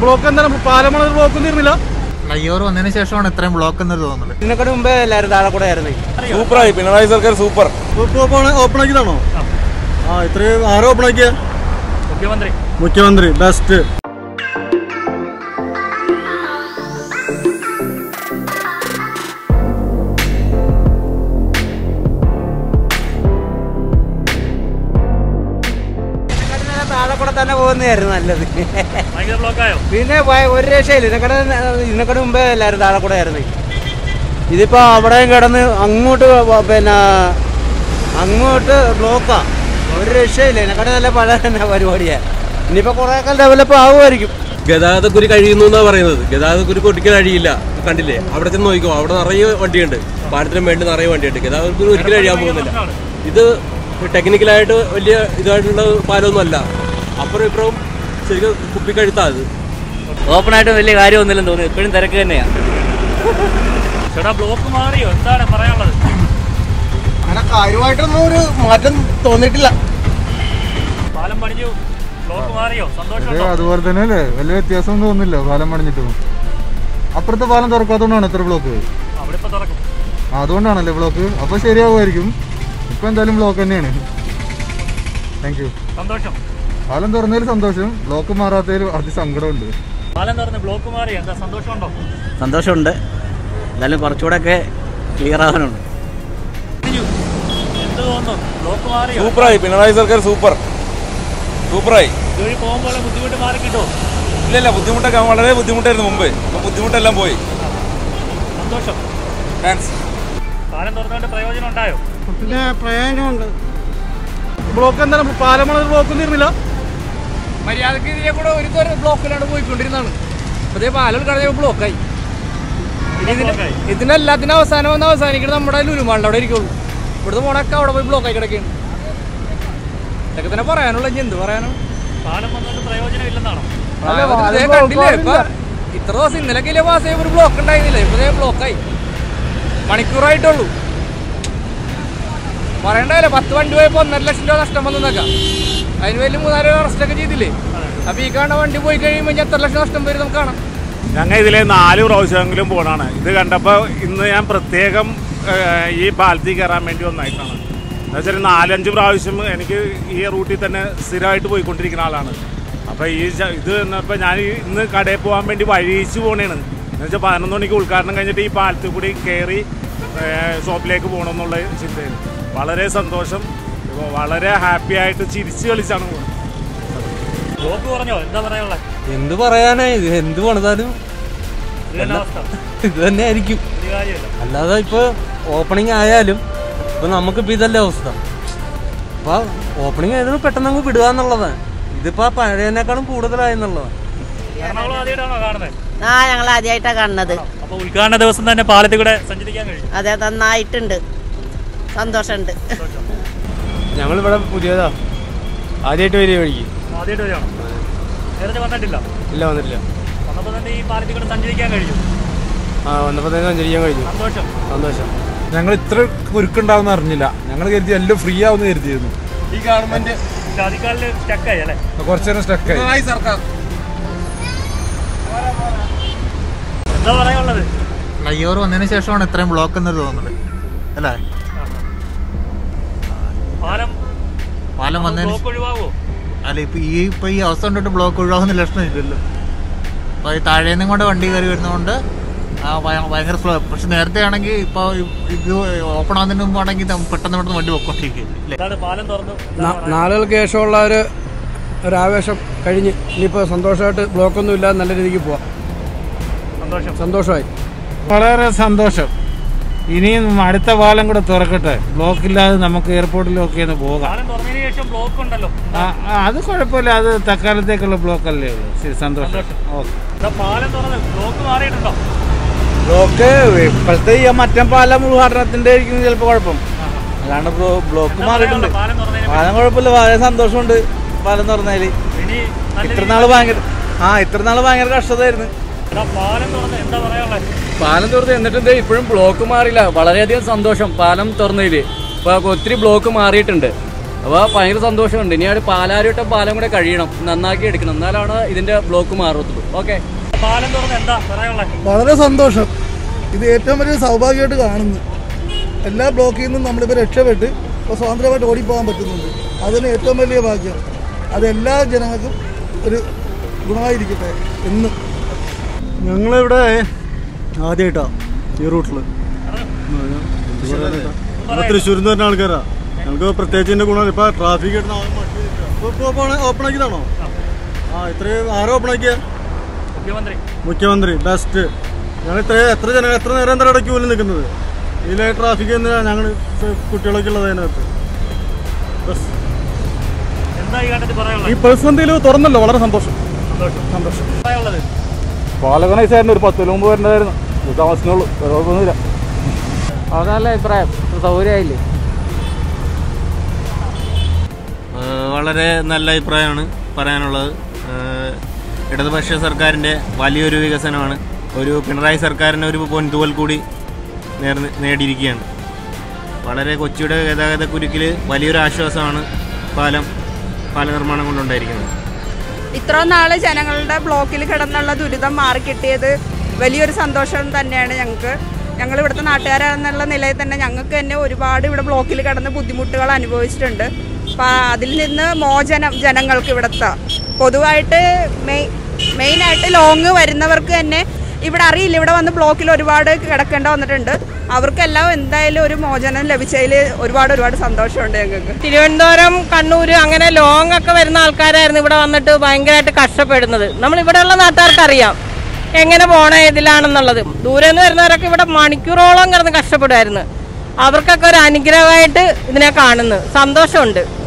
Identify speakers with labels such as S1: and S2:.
S1: Block എന്താണ് പാലമണ block തീർന്നില്ല
S2: flyover വന്നതിന് ശേഷമാണ് ഇത്രയും ബ്ലോക്ക് എന്ന് തോന്നുന്നത്
S3: ഇതിനെക്കാട് മുമ്പേ എല്ലാവരും താഴെ കൂടെ ആയിരുന്നു
S4: സൂപ്പറായി പിണറായി സർക്കാർ സൂപ്പർ
S1: ഓപ്പൺ ആക്കിയതാണോ ആ ഇത്രയും ആരോ ഓപ്പൺ ആക്കിയ
S5: മുഖ്യമന്ത്രി
S1: മുഖ്യമന്ത്രി ബെസ്റ്റ്
S3: താഴെ കൂടെ തന്നെ പോകുന്നതായിരുന്നു നല്ലത്
S5: ഭയങ്കര ബ്ലോക്കായോ
S3: പിന്നെ ഭയ- ഒരു രക്ഷയില്ല ഇതിനെക്കാട് ഇതിനെക്കാട് മുമ്പേ എല്ലാവരും താഴെ കൂടെ ആയിരുന്നു ഇതിപ്പോ അവിടെയും കിടന്ന് അങ്ങോട്ട് വ- പിന്നെ അങ്ങോട്ട് ബ്ലോക്കാ ഒരു രക്ഷയില്ല ഇതിനെക്കാട് നല്ല പഴയ തന്നെ പരിപാടിയാ ഇനിയിപ്പോ കുറെ ഒക്കെ ഡെവലപ്പ് ആവുമായിരിക്കും
S4: ഗതാഗതക്കുരി കഴിയുന്നു എന്നാ പറയുന്നത് ഗതാഗതക്കുരി ഒരിക്കലും കഴിയില്ല കണ്ടില്ലേ അവിടെ ചെന്ന് നോക്കിക്കോ അവിടെ നിറയെ വണ്ടിയുണ്ട് പാലത്തിനും വേണ്ടി നിറയെ വണ്ടിയുണ്ട് ഗതാഗതക്കുരി ഒരിക്കലും കഴിയാൻ പോകുന്നില്ല ഇത് ടെക്നിക്കലായിട്ട് വലിയ ഇതായിട്ടുള്ള പാലമൊന്നും അല്ല അപ്പുറം ഇപ്പുറം ശരിക്കും കുപ്പിക്കഴുത്താ അത്
S6: ഓപ്പൺ ആയിട്ട് വലിയ കാര്യമൊന്നുമില്ലെന്ന് തോന്നുന്നു ഇപ്പോഴും തിരക്ക് തന്നെയാണ്
S5: ചേട്ടാ ബ്ലോക്ക് മാറിയോ എന്താണ് പറയാനുള്ളത്
S1: അങ്ങനെ കാര്യമായിട്ടൊന്നും ഒരു മാറ്റം തോന്നിയിട്ടില്ല
S5: പാലം പണിഞ്ഞു ബ്ലോക്ക് മാറിയോ സന്തോഷമുണ്ടോ
S2: അതുപോലെ തന്നെ അല്ലേ വലിയ വ്യത്യാസം തോന്നുന്നില്ല പാലം പണിഞ്ഞിട്ടും അപ്പുറത്തെ പാലം തുറക്കാത്തതുകൊണ്ടാണ് ഇത്ര ബ്ലോക്ക്
S5: അവിടെ ഇപ്പൊ തുറക്കും
S2: അതുകൊണ്ടാണല്ലേ ബ്ലോക്ക് അപ്പോൾ ശരിയാവുമായിരിക്കും ഇപ്പൊ എന്തായാലും ബ്ലോക്ക് തന്നെയാണ് താങ്ക് യു
S5: സന്തോഷം
S2: പാലം തുറന്നതിൽ സന്തോഷം ബ്ലോക്ക് മാറാത്തതിൽ അതി സങ്കടമുണ്ട്
S5: പാലം തുറന്ന് ബ്ലോക്ക് മാറി എന്താ സന്തോഷമുണ്ടോ
S6: സന്തോഷമുണ്ട് എന്നാലും കുറച്ചുകൂടെ ഒക്കെ ക്ലിയർ ആവാനുണ്ട്
S5: എന്ത് തോന്നുന്നു ബ്ലോക്ക് മാറിയോ
S4: സൂപ്പറായി പിണറായി സർക്കാർ സൂപ്പർ സൂപ്പറായി
S5: ഇതുവഴി പോകുമ്പോൾ ബുദ്ധിമുട്ട് മാറി കിട്ടുമോ
S4: ഇല്ല ഇല്ല ബുദ്ധിമുട്ടൊക്കെ വളരെ ബുദ്ധിമുട്ടായിരുന്നു മുമ്പ് ഇപ്പൊ ബുദ്ധിമുട്ടെല്ലാം പോയി
S5: സന്തോഷം
S4: താങ്ക്സ്
S5: പാലം തുറന്നുകൊണ്ട് പ്രയോജനം ഉണ്ടായോ
S1: പിന്നെ പ്രയോജനമുണ്ട് ബ്ലോക്ക് എന്താണ് പാലമണ ബ്ലോക്ക് തീർന്നില്ല
S3: മര്യാദക്ക് ഇതിലെ കൂടെ ഒരു തരം ബ്ലോക്കിലാണ് പോയിക്കൊണ്ടിരുന്നതാണ് അതേ പാലം കഴിഞ്ഞ ബ്ലോക്കായി ഇനി ഇതിന്
S5: ബ്ലോക്കായി.
S3: ഇതിനെല്ലാത്തിനും അവസാനം വന്ന് അവസാനിക്കുന്നത് നമ്മുടെ ലുലുമാളിന്റെ അവിടെ ഇരിക്കുള്ളൂ ഇവിടുത്തെ പോണൊക്കെ അവിടെ പോയി ബ്ലോക്കായി കിടക്കുകയാണ് ഇതൊക്കെ തന്നെ പറയാനുള്ള ഇനി എന്ത് പറയാനാണ്
S5: പാലം വന്നുകൊണ്ട് പ്രയോജനം ഇല്ലെന്നാണോ
S3: അല്ല, ദേ കണ്ടില്ലേ ഇപ്പൊ ഇത്ര ദിവസം ഇന്നലെ പാസ് ഒരു ബ്ലോക്ക് ഉണ്ടായിരുന്നില്ല ഇപ്പൊ ദേ ബ്ലോക്കായി മണിക്കൂറായിട്ടുള്ളൂ പറയണ്ടല്ലോ പത്ത് വണ്ടി പോയപ്പോ ഒന്നര ലക്ഷം രൂപ നഷ്ടം വന്നേക്ക അതിന് വലിയ മൂന്നാല് അറസ്റ്റ് ഒക്കെ ചെയ്തില്ലേ അപ്പൊ ഈ കാണുന്ന വണ്ടി പോയി കഴിയുമ്പോൾ ഇനി എത്ര ലക്ഷം നഷ്ടം വരും നമുക്ക് കാണാം
S7: ഞങ്ങൾ ഇതിലെ നാല് പ്രാവശ്യമെങ്കിലും പോകണമാണ് ഇത് കണ്ടപ്പോൾ ഇന്ന് ഞാൻ പ്രത്യേകം ഏഹ്, ഈ പാലത്തിൽ കയറാൻ വേണ്ടി വന്നായിട്ടാണ് എന്നുവെച്ചാൽ നാലഞ്ച് പ്രാവശ്യം എനിക്ക് ഈ റൂട്ടിൽ തന്നെ സ്ഥിരമായിട്ട് പോയിക്കൊണ്ടിരിക്കുന്ന ആളാണ് അപ്പോൾ ഈ ച- ഇത് ഇപ്പോൾ ഞാൻ ഈ ഇന്ന് കടയിൽ പോകാൻ വേണ്ടി വഴിയിച്ച് പോണേണ് എന്നുവെച്ചാൽ പതിനൊന്ന് മണിക്ക് ഉദ്ഘാടനം കഴിഞ്ഞിട്ട് ഈ പാലത്തിൽ കൂടി കയറി ഏഹ്, ഷോപ്പിലേക്ക് പോകണമെന്നുള്ള ചിന്തയാണ് വളരെ സന്തോഷം ഇപ്പോൾ വളരെ ഹാപ്പി ആയിട്ട് ചിരിച്ച് കളിച്ചാണ് പോകുന്നത്
S5: ബ്ലോക്ക് കുറഞ്ഞോ എന്താ പറയാനുള്ളത്
S3: എന്ത് പറയാനാ ഇത് എന്ത് പണിതാലും
S5: ഇത് തന്നെ അവസ്ഥ
S3: ഇത് തന്നെ ആയിരിക്കും
S5: ഒരു കാര്യമല്ല
S3: അല്ലാതെ ഇപ്പൊ ഓപ്പണിംഗ് ആയാലും ഇപ്പൊ നമുക്കിപ്പോ ഇതല്ലേ അവസ്ഥ അപ്പൊ ഓപ്പണിംഗ് ആയതിന് പെട്ടെന്ന് അങ്ങ് വിടുക എന്നുള്ളതാണ് ഇതിപ്പോ പഴയതിനേക്കാളും കൂടുതലായെന്നുള്ളതാണ്
S5: എറണാകുളം ആദ്യമായിട്ടാണോ കാണുന്നത്
S8: ആ ഞങ്ങൾ ആദ്യമായിട്ടാണ് കാണുന്നത്
S5: അപ്പോൾ ഉദ്ഘാടന ദിവസം തന്നെ പാലത്തിൽ കൂടെ സഞ്ചരിക്കാൻ കഴിയും
S8: അതെ നന്നായിട്ടുണ്ട് സന്തോഷമുണ്ട്
S3: ഞങ്ങളിവിടെ പുതിയതാ ആദ്യമായിട്ട് വരിക വഴിക്ക്
S5: ആദ്യമായിട്ട് വരികയാണോ നേരത്തെ വന്നിട്ടില്ല
S3: ഇല്ല വന്നിട്ടില്ല
S5: വന്നപ്പോൾ തന്നെ ഈ പാലത്തിൽ കൂടെ സഞ്ചരിക്കാൻ കഴിയും
S3: ആ വന്നപ്പോ തന്നെ സഞ്ചരിക്കാൻ കഴിഞ്ഞു
S5: സന്തോഷം
S3: സന്തോഷം
S1: ഞങ്ങൾ ഇത്ര കുരുക്കുണ്ടാവുന്ന അറിഞ്ഞില്ല ഞങ്ങൾ കരുതി എല്ലാം ഫ്രീ ആവുന്ന കരുതിയിരുന്നു
S4: ഈ ഗവൺമെന്റ്
S5: ചതിക്കാലിൽ സ്റ്റക്കായി അല്ലേ
S1: കുറച്ചു നേരം സ്റ്റക്കായി
S4: പിണറായി സർക്കാർ
S5: എന്താ പറയാനുള്ളത്
S2: ഫ്ലൈഓവർ വന്നതിന് ശേഷമാണ് ഇത്രയും ബ്ലോക്ക് എന്ന് തോന്നുന്നത് അല്ലേ
S5: പാലം
S2: പാലം വന്നതിന്
S5: ബ്ലോക്ക് ഒഴിവാകുമോ
S2: അല്ല ഇപ്പൊ ഈ ഇപ്പൊ ഈ അവസ്ഥ കണ്ടിട്ട് ബ്ലോക്ക് ഒഴിവാകുന്ന ലക്ഷണം ഇല്ലല്ലോ അപ്പൊ ഈ താഴേന്നും കൊണ്ട് വണ്ടി കയറി വരുന്നതുകൊണ്ട് ആ ഭയ- ഭയങ്കര സ്ലോ പക്ഷെ നേരത്തെ ആണെങ്കിൽ ഇപ്പൊ ഇത് ഓപ്പൺ ആവുന്നതിന് മുമ്പ് ആണെങ്കിൽ പെട്ടെന്ന് പെട്ടെന്ന് വണ്ടി പൊക്കോണ്ടിരിക്കും അല്ലേ
S5: എന്താണ് പാലം തുറന്നു എന്താ പറയാ?
S3: നാളുകൾക്ക് ശേഷമുള്ള ഒരു ഒരു ആവേശം കഴിഞ്ഞ് ഇനിയിപ്പോൾ സന്തോഷമായിട്ട് ബ്ലോക്കൊന്നും ഇല്ലാതെ നല്ല രീതിക്ക് പോവാം
S5: സന്തോഷം
S3: സന്തോഷമായി
S1: വളരെ സന്തോഷം ഇനിയും അടുത്ത പാലം കൂടെ തുറക്കട്ടെ ബ്ലോക്ക് ഇല്ലാതെ നമുക്ക് എയർപോർട്ടിലൊക്കെ ഒന്ന് പോകാം
S5: പാലം തുറന്നതിന് ശേഷം ബ്ലോക്ക് ഉണ്ടല്ലോ
S1: ആ, ആ, അത് കുഴപ്പമില്ല അത് തൽക്കാലത്തേക്കുള്ള ബ്ലോക്ക് അല്ലേ ഉള്ളൂ ശരി സന്തോഷം ഓക്കെ
S5: എന്താ പാലം തുറന്ന് ബ്ലോക്ക് മാറിയിട്ടുണ്ടോ
S3: ബ്ലോക്ക് ഇപ്പോഴത്തെ ഈ മറ്റേ പാലം ഉദ്ഘാടനത്തിന്റെ ആയിരിക്കും ചിലപ്പോൾ കുഴപ്പം അല്ലാണ്ട് ബ്ലോ- ബ്ലോക്ക്
S5: എന്താ
S3: മാറിയിട്ടുണ്ട്
S5: പറയാനുള്ളത്? പാലം തുറന്നതിന്
S3: പാലം കുഴപ്പമില്ല വളരെ സന്തോഷമുണ്ട് പാലം തുറന്നതില്
S5: ഇനി നല്ല
S3: ഇത്ര
S5: രീതിയിൽ
S3: നാള് ഭയങ്കര ആ ഇത്ര നാള് ഭയങ്കര കഷ്ടതായിരുന്നു
S5: എടാ, പാലം തുറന്ന് എന്താ പറയാനുള്ളത്
S6: പാലം തുറന്ന് എന്നിട്ട് ഇപ്പോഴും ബ്ലോക്ക് മാറിയില്ല വളരെയധികം സന്തോഷം പാലം തുറന്നതിൽ ഇപ്പോൾ ഒത്തിരി ബ്ലോക്ക് മാറിയിട്ടുണ്ട്
S9: അപ്പോൾ ഭയങ്കര സന്തോഷമുണ്ട് ഇനി അവിടെ പാലാരിവട്ടം പാലം കൂടെ കഴിയണം നന്നാക്കി എടുക്കണം എന്നാലാണ് ഇതിന്റെ ബ്ലോക്ക് മാറത്തുള്ളൂ ഓക്കെ
S5: പാലം തുറന്ന് എന്താ പറയാനുള്ളത്
S10: വളരെ സന്തോഷം ഇത് ഏറ്റവും വലിയ സൗഭാഗ്യമായിട്ട് കാണുന്നു എല്ലാ ബ്ലോക്കിൽ നിന്നും നമ്മളിപ്പോൾ രക്ഷപ്പെട്ട് ഇപ്പോൾ സ്വതന്ത്രമായിട്ട് ഓടിപ്പോകാൻ പറ്റുന്നുണ്ട് അതിന് ഏറ്റവും വലിയ ഭാഗ്യം അത് എല്ലാ ജനങ്ങൾക്കും ഒരു ഗുണമായിരിക്കട്ടെ എന്നും
S11: ഞങ്ങളിവിടെ ആദ്യമായിട്ടാ ഈ റൂട്ടിൽ തൃശ്ശൂരിൽ നിന്ന് വരുന്ന ആൾക്കാരാ ഞങ്ങൾക്ക് പ്രത്യേകിച്ച് ഇതിന്റെ ഗുണം ഇപ്പൊ ട്രാഫിക് ഓപ്പൺ ആക്കിയതാണോ ആ ഇത്രയും ആരോ ഓപ്പൺ ആക്കിയ
S5: മുഖ്യമന്ത്രി
S11: മുഖ്യമന്ത്രി ബെസ്റ്റ് ഞങ്ങൾ ഇത്ര എത്ര ജന എത്ര നേരം എന്താ ഇവിടെ ക്യൂവിൽ നിൽക്കുന്നത് ഇതിലെ ട്രാഫിക് ഞങ്ങൾ കുട്ടികളൊക്കെ ഉള്ളത് അതിനകത്ത് ബസ്
S5: എന്താ ഈ ഘട്ടത്തിൽ
S11: ഈ
S5: പറയാനുള്ളത്
S11: പ്രതിസന്ധിയിൽ തുറന്നല്ലോ വളരെ സന്തോഷം
S5: സന്തോഷം
S11: സന്തോഷം
S5: പറയാനുള്ളത്
S1: പാലകണൈസായിരുന്നു ഒരു പത്ത് മുമ്പ് വരേണ്ടതായിരുന്നു താമസിക്കുന്നുള്ളൂ കുഴപ്പമൊന്നുമില്ല
S12: അത് നല്ല അഭിപ്രായം സൗകര്യമായില്ലേ
S13: വളരെ നല്ല അഭിപ്രായമാണ് പറയാനുള്ളത് ഏഹ് ഇടതുപക്ഷ സർക്കാരിൻ്റെ വലിയൊരു വികസനമാണ് ഒരു പിണറായി സർക്കാരിന് ഒരു പൊൻതൂവൽ കൂടി നേർ നേടിയിരിക്കുകയാണ് വളരെ കൊച്ചിയുടെ ഗതാഗത കുരുക്കിൽ വലിയൊരു ആശ്വാസമാണ് പാലം പാല നിർമ്മാണം കൊണ്ടുണ്ടായിരിക്കുന്നത്
S14: ഇത്ര നാള് ജനങ്ങളുടെ ബ്ലോക്കിൽ കിടന്നുള്ള ദുരിതം മാറിക്കിട്ടിയത് വലിയൊരു സന്തോഷം തന്നെയാണ് ഞങ്ങൾക്ക് ഞങ്ങൾ ഇവിടുത്തെ നാട്ടുകാരെന്നുള്ള നിലയിൽ തന്നെ ഞങ്ങൾക്ക് തന്നെ ഒരുപാട് ഇവിടെ ബ്ലോക്കിൽ കിടന്ന് ബുദ്ധിമുട്ടുകൾ അനുഭവിച്ചിട്ടുണ്ട് അപ്പം അതിൽ നിന്ന് മോചനം ജനങ്ങൾക്ക് ഇവിടുത്തെ പൊതുവായിട്ട് മെയ് മെയിനായിട്ട് ലോങ് വരുന്നവർക്ക് തന്നെ ഇവിടെ അറിയില്ല ഇവിടെ വന്ന് ബ്ലോക്കിൽ ഒരുപാട് കിടക്കേണ്ട വന്നിട്ടുണ്ട് അവർക്കെല്ലാം എന്തായാലും ഒരു മോചനം ലഭിച്ചതിൽ ഒരുപാട് ഒരുപാട് സന്തോഷമുണ്ട് ഞങ്ങൾക്ക്
S15: തിരുവനന്തപുരം കണ്ണൂർ അങ്ങനെ ലോങ് ഒക്കെ വരുന്ന ആൾക്കാരായിരുന്നു ഇവിടെ വന്നിട്ട് ഭയങ്കരമായിട്ട് കഷ്ടപ്പെടുന്നത് നമ്മൾ ഇവിടെയുള്ള നാട്ടുകാർക്ക് അറിയാം എങ്ങനെ പോണ ഇതിലാണെന്നുള്ളത് ദൂരെ നിന്ന് വരുന്നവരൊക്കെ ഇവിടെ മണിക്കൂറോളം കിടന്ന് കഷ്ടപ്പെടുമായിരുന്നു അവർക്കൊക്കെ ഒരു അനുഗ്രഹമായിട്ട് ഇതിനെ കാണുന്നു സന്തോഷമുണ്ട്